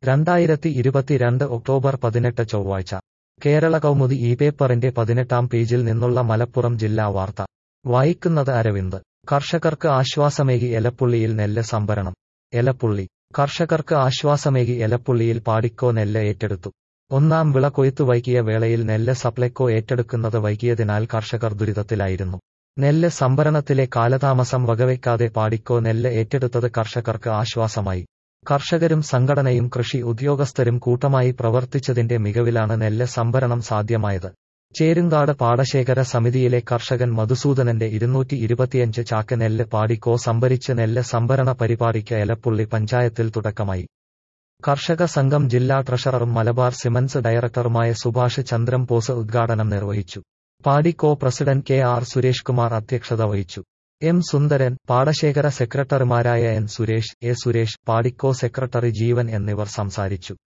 രണ്ടായിരത്തി ഇരുപത്തിരണ്ട് ഒക്ടോബർ പതിനെട്ട് ചൊവ്വാഴ്ച കേരള കൗമുദി ഈ പേപ്പറിന്റെ പതിനെട്ടാം പേജിൽ നിന്നുള്ള മലപ്പുറം ജില്ലാ വാർത്ത വായിക്കുന്നത് അരവിന്ദ് കർഷകർക്ക് ആശ്വാസമേകി എലപ്പുള്ളിയിൽ നെല്ല് സംഭരണം എലപ്പുള്ളി കർഷകർക്ക് ആശ്വാസമേകി എലപ്പുള്ളിയിൽ പാടിക്കോ നെല്ല് ഏറ്റെടുത്തു ഒന്നാം വിള കൊയ്ത്തു വൈകിയ വേളയിൽ നെല്ല് സപ്ലൈകോ ഏറ്റെടുക്കുന്നത് വൈകിയതിനാൽ കർഷകർ ദുരിതത്തിലായിരുന്നു നെല്ല് സംഭരണത്തിലെ കാലതാമസം വകവയ്ക്കാതെ പാടിക്കോ നെല്ല് ഏറ്റെടുത്തത് കർഷകർക്ക് ആശ്വാസമായി കർഷകരും സംഘടനയും കൃഷി ഉദ്യോഗസ്ഥരും കൂട്ടമായി പ്രവർത്തിച്ചതിന്റെ മികവിലാണ് നെല്ല് സംഭരണം സാധ്യമായത് ചേരുങ്കാട് പാടശേഖര സമിതിയിലെ കർഷകൻ മധുസൂദനന്റെ ഇരുന്നൂറ്റി ഇരുപത്തിയഞ്ച് ചാക്ക് നെല്ല് പാടിക്കോ സംഭരിച്ച് നെല്ല് സംഭരണ പരിപാടിക്ക് എലപ്പുള്ളി പഞ്ചായത്തിൽ തുടക്കമായി കർഷക സംഘം ജില്ലാ ട്രഷററും മലബാർ സിമൻസ് ഡയറക്ടറുമായ സുഭാഷ് ചന്ദ്രം പോസ് ഉദ്ഘാടനം നിർവഹിച്ചു Padico president K R Suresh Kumar അധ്യക്ഷത വഹിച്ചു എം സുന്ദരൻ പാടശേഖര സെക്രട്ടറിമാരായ എൻ സുരേഷ് എ സുരേഷ് പാടിക്കോ സെക്രട്ടറി ജീവൻ എന്നിവർ സംസാരിച്ചു